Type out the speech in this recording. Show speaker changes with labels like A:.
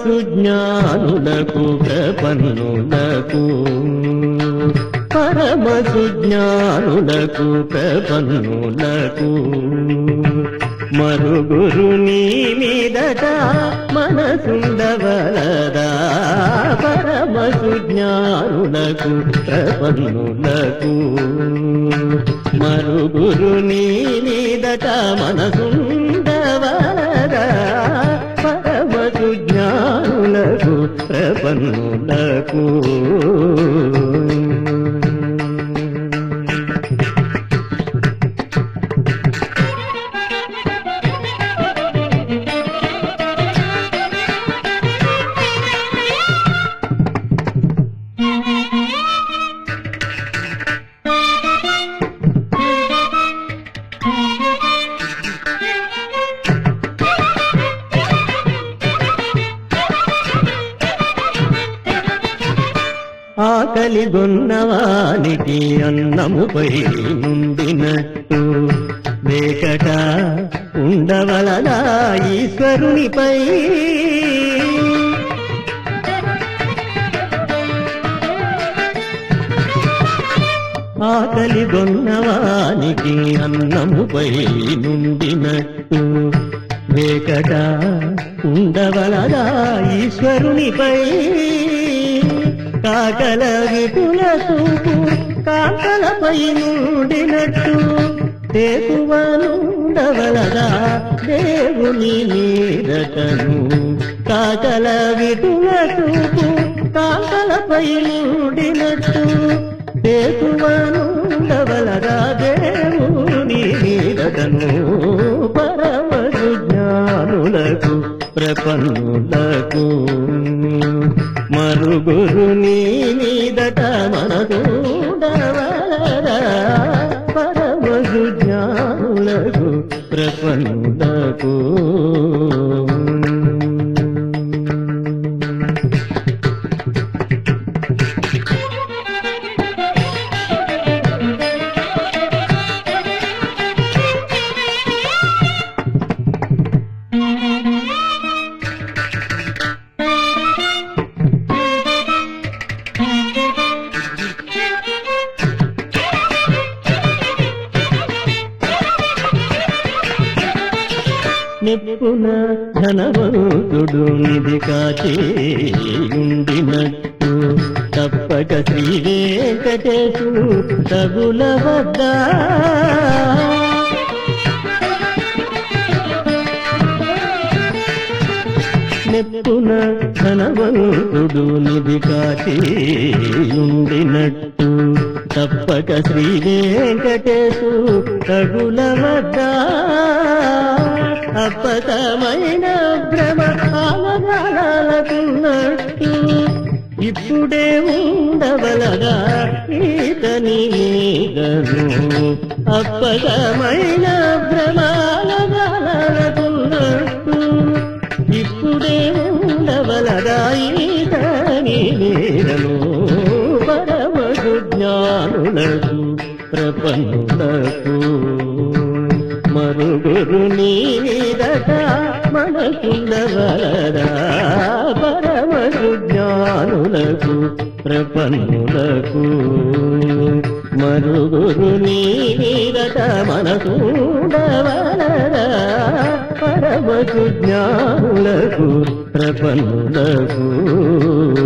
A: సుజ్ఞానులకు ప్రపన్నులకు పరమ సుజ్ఞానులకు ప్రపన్నులకు మరుగురు నీ మీదట మనసుండవలదా పరమ సుజ్ఞానులకు ప్రపన్నులకు మరుగురు నీ మీదట మనసుండవలదా పరమ సుజ్ఞానులకు ప్రపన్నులకు ఆకలి గొన్నవానికి అన్నముపై నుండినట్టు వేకట ఉండవలదా ఈశ్వరునిపై ఆకలి గొన్నవానికి అన్నముపై నుండినట్టు వేకట ఉండవలదా ఈశ్వరునిపై కాకల విపుల చూపు కాకలపై నుండినట్టు తేకువనుండవలదా దేవుని నీరటను కాకల విపుల చూపు కాకలపై నుండినట్టు తేకువనుండవలదా దేవుని నీరటను పరమ జ్ఞానులకు ప్రపన్నులకు మరుగురు నీ మీదట మనదూడవలరా పరమగు జ్ఞానులకు ప్రపన్నులకు నిప్పున ధనవంతుడు నిధి కాచేయుండినట్టు తప్పక శ్రీ వెంకటేశు తగుల వద్ద నెప్పున ధనవంతుడు నిధి కాచేయుండినట్టు తప్పక శ్రీ వెంకటేశు తగుల వద్ద అప్పతమైన భ్రమ ఆలగాలకున్నట్టు ఇప్పుడే ఉండవలగా ఈతని మీదను అప్పతమైన భ్రమాలగాలకున్నట్టు ఇప్పుడే ఉండవలగా ఈతని మీదను పరమగు జ్ఞానులకు ప్రపన్నులకు మరుగురు నీదట మనకుండవలరా పరమగు జ్ఞానులకు ప్రపన్నులకు మరుగురు నీదట మనకుండవలరా పరమగు జ్ఞానులకు ప్రపన్నులకు